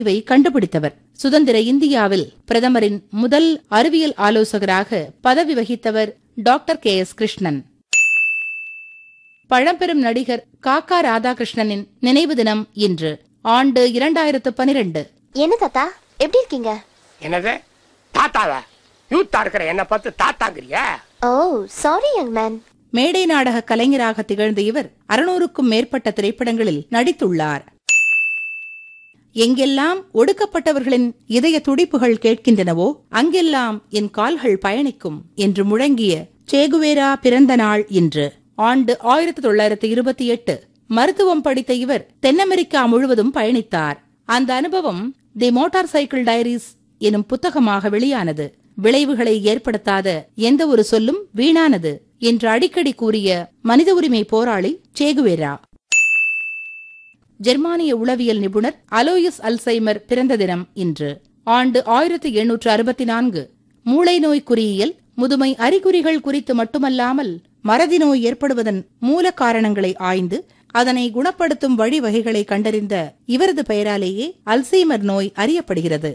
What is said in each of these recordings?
இவை கண்டுபிடித்தவர் சுதந்திர இந்தியாவில் பிரதமரின் முதல் அறிவியல் ஆலோசகராக பதவி வகித்தவர் டாக்டர் கே எஸ் கிருஷ்ணன் பழம்பெரும் நடிகர் காக்கா ராதாகிருஷ்ணனின் நினைவு தினம் இன்று ஆண்டு இரண்டாயிரத்து பனிரெண்டு என்ன தாத்தா எப்படி இருக்கீங்க என்னது தாத்தாவ யூத்தா இருக்கிற என்ன பார்த்து தாத்தாங்கிறியா ஓ சாரி யங் மேன் மேடை நாடக கலைஞராக திகழ்ந்த இவர் அறுநூறுக்கும் மேற்பட்ட திரைப்படங்களில் நடித்துள்ளார் எங்கெல்லாம் ஒடுக்கப்பட்டவர்களின் இதய துடிப்புகள் கேட்கின்றனவோ அங்கெல்லாம் என் கால்கள் பயணிக்கும் என்று முழங்கிய சேகுவேரா பிறந்த நாள் இன்று ஆண்டு ஆயிரத்தி தொள்ளாயிரத்தி இருபத்தி எட்டு மருத்துவம் படித்த இவர் தென் அமெரிக்கா முழுவதும் பயணித்தார் அந்த அனுபவம் தி மோட்டார் சைக்கிள் டைரிஸ் எனும் புத்தகமாக வெளியானது விளைவுகளை ஏற்படுத்தாத எந்த ஒரு சொல்லும் வீணானது என்று அடிக்கடி கூறிய மனித உரிமை போராளி சேகுவேரா ஜெர்மானிய உளவியல் நிபுணர் அலோயிஸ் அல்சைமர் பிறந்த தினம் இன்று ஆண்டு ஆயிரத்தி எண்ணூற்று அறுபத்தி நான்கு மூளை நோய் குறியியல் முதுமை அறிகுறிகள் குறித்து மட்டுமல்லாமல் மறதி நோய் ஏற்படுவதன் மூல காரணங்களை ஆய்ந்து அதனை குணப்படுத்தும் வழிவகைகளை கண்டறிந்த இவரது பெயராலேயே அல்சைமர் நோய் அறியப்படுகிறது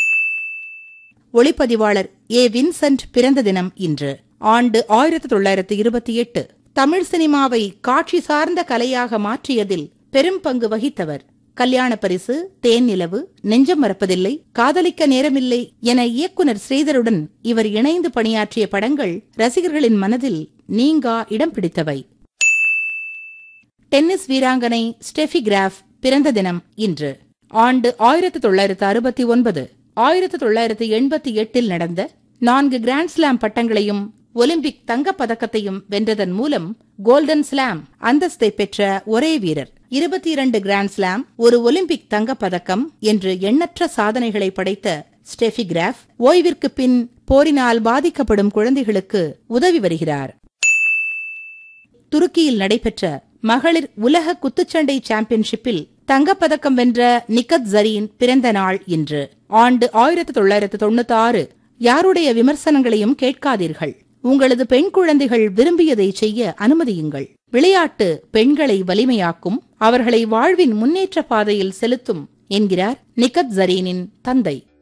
ஒளிப்பதிவாளர் ஏ வின்சென்ட் பிறந்த தினம் இன்று ஆண்டு ஆயிரத்தி தொள்ளாயிரத்தி இருபத்தி எட்டு தமிழ் சினிமாவை காட்சி சார்ந்த கலையாக மாற்றியதில் பெரும் பங்கு வகித்தவர் கல்யாண பரிசு தேன் நிலவு நெஞ்சம் மறப்பதில்லை காதலிக்க நேரமில்லை என இயக்குனர் ஸ்ரீதருடன் இவர் இணைந்து பணியாற்றிய படங்கள் ரசிகர்களின் மனதில் நீங்கா இடம் பிடித்தவை டென்னிஸ் வீராங்கனை ஸ்டெஃபி கிராஃப் பிறந்த தினம் இன்று ஆண்டு ஆயிரத்தி தொள்ளாயிரத்து அறுபத்தி ஒன்பது ஆயிரத்தி தொள்ளாயிரத்து எண்பத்தி எட்டில் நடந்த நான்கு கிராண்ட் ஸ்லாம் பட்டங்களையும் ஒலிம்பிக் தங்கப் பதக்கத்தையும் வென்றதன் மூலம் கோல்டன் ஸ்லாம் அந்தஸ்தை பெற்ற ஒரே வீரர் இருபத்தி இரண்டு கிராண்ட் ஸ்லாம் ஒரு ஒலிம்பிக் தங்கப் பதக்கம் என்று எண்ணற்ற சாதனைகளை படைத்த ஸ்டெஃபி கிராஃப் ஓய்விற்கு பின் போரினால் பாதிக்கப்படும் குழந்தைகளுக்கு உதவி வருகிறார் துருக்கியில் நடைபெற்ற மகளிர் உலக குத்துச்சண்டை சாம்பியன்ஷிப்பில் தங்கப்பதக்கம் வென்ற நிக்கத் ஜரீன் பிறந்த நாள் இன்று ஆண்டு ஆயிரத்தி தொள்ளாயிரத்து தொண்ணூத்தி ஆறு யாருடைய விமர்சனங்களையும் கேட்காதீர்கள் உங்களது பெண் குழந்தைகள் விரும்பியதை செய்ய அனுமதியுங்கள் விளையாட்டு பெண்களை வலிமையாக்கும் அவர்களை வாழ்வின் முன்னேற்ற பாதையில் செலுத்தும் என்கிறார் நிக்கத் ஜரீனின் தந்தை